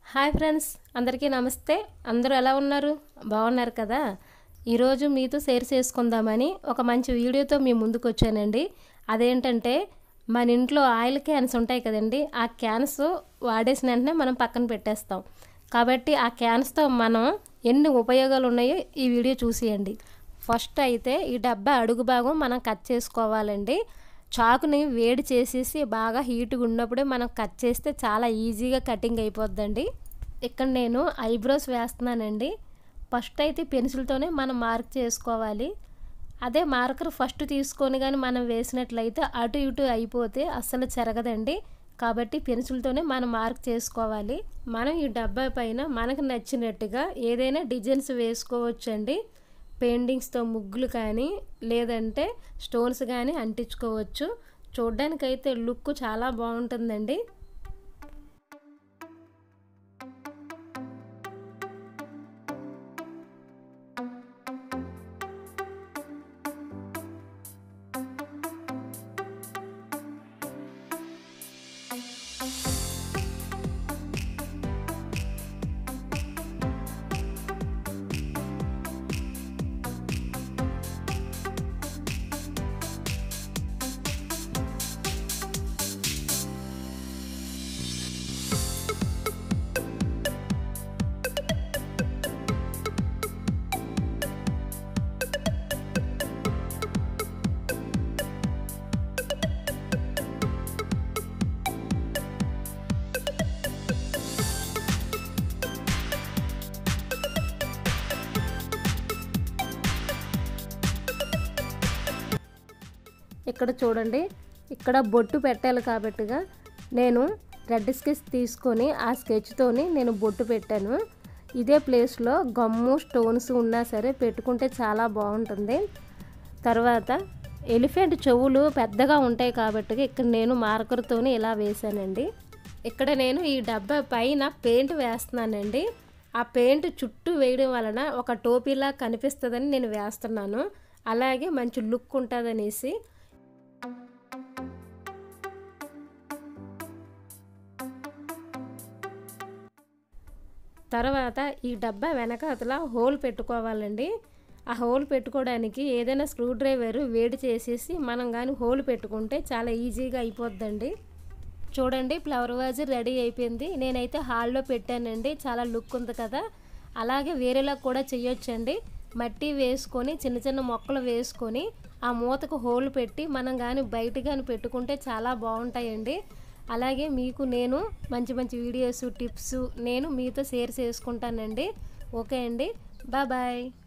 hi friends అందరికీ నమస్తే అందరూ ఎలా ఉన్నారు బాగున్నారు కదా ఈరోజు మీతో షేర్ చేసుకుందామని ఒక మంచి వీడియోతో మీ ముందుకు వచ్చానండి అదేంటంటే మన ఇంట్లో ఆయిల్ క్యాన్స్ ఉంటాయి కదండి ఆ క్యాన్స్ వాడేసిన వెంటనే మనం పక్కన పెట్టేస్తాం కాబట్టి ఆ క్యాన్స్తో మనం ఎన్ని ఉపయోగాలు ఉన్నాయో ఈ వీడియో చూసేయండి ఫస్ట్ అయితే ఈ డబ్బా అడుగు భాగం మనం కట్ చేసుకోవాలండి చాకుని వేడి చేసేసి బాగా హీట్గా ఉన్నప్పుడే మనం కట్ చేస్తే చాలా ఈజీగా కటింగ్ అయిపోద్దండి ఇక్కడ నేను ఐబ్రోస్ వేస్తున్నానండి ఫస్ట్ అయితే పెన్సిల్తోనే మనం మార్క్ చేసుకోవాలి అదే మార్కర్ ఫస్ట్ తీసుకొని కానీ మనం వేసినట్లయితే అటు ఇటు అయిపోతే అస్సలు చెరగదండి కాబట్టి పెన్సిల్తోనే మనం మార్క్ చేసుకోవాలి మనం ఈ డబ్బా పైన మనకు నచ్చినట్టుగా ఏదైనా డిజైన్స్ వేసుకోవచ్చండి పెయింటింగ్స్తో ముగ్గులు కానీ లేదంటే స్టోన్స్ కానీ అంటించుకోవచ్చు చూడ్డానికైతే లుక్ చాలా బాగుంటుందండి ఇక్కడ చూడండి ఇక్కడ బొట్టు పెట్టాలి కాబట్టిగా నేను రెడ్ స్కెచ్ తీసుకొని ఆ స్కెచ్తోని నేను బొట్టు పెట్టాను ఇదే ప్లేస్లో గమ్ము స్టోన్స్ ఉన్నా సరే పెట్టుకుంటే చాలా బాగుంటుంది తర్వాత ఎలిఫెంట్ చెవులు పెద్దగా ఉంటాయి కాబట్టి ఇక్కడ నేను మార్కర్తోని ఇలా వేశానండి ఇక్కడ నేను ఈ డబ్బా పైన పెయింట్ వేస్తున్నానండి ఆ పెయింట్ చుట్టూ వేయడం వలన ఒక టోపీలా కనిపిస్తుందని నేను వేస్తున్నాను అలాగే మంచి లుక్ ఉంటుందనేసి తర్వాత ఈ డబ్బా వెనకాతల హోల్ పెట్టుకోవాలండి ఆ హోల్ పెట్టుకోవడానికి ఏదైనా స్క్రూ డ్రైవర్ వేడి చేసేసి మనం కానీ హోల్ పెట్టుకుంటే చాలా ఈజీగా అయిపోద్దండి చూడండి ఫ్లవర్ వాజ్ రెడీ అయిపోయింది నేనైతే హాల్లో పెట్టానండి చాలా లుక్ ఉంది కదా అలాగే వేరేలా కూడా చేయొచ్చండి మట్టి వేసుకొని చిన్న చిన్న మొక్కలు వేసుకొని ఆ మూతకు హోల్ పెట్టి మనం కానీ బయట కానీ పెట్టుకుంటే చాలా బాగుంటాయండి అలాగే మీకు నేను మంచి మంచి వీడియోస్ టిప్స్ నేను మీతో షేర్ చేసుకుంటానండి ఓకే అండి బాయ్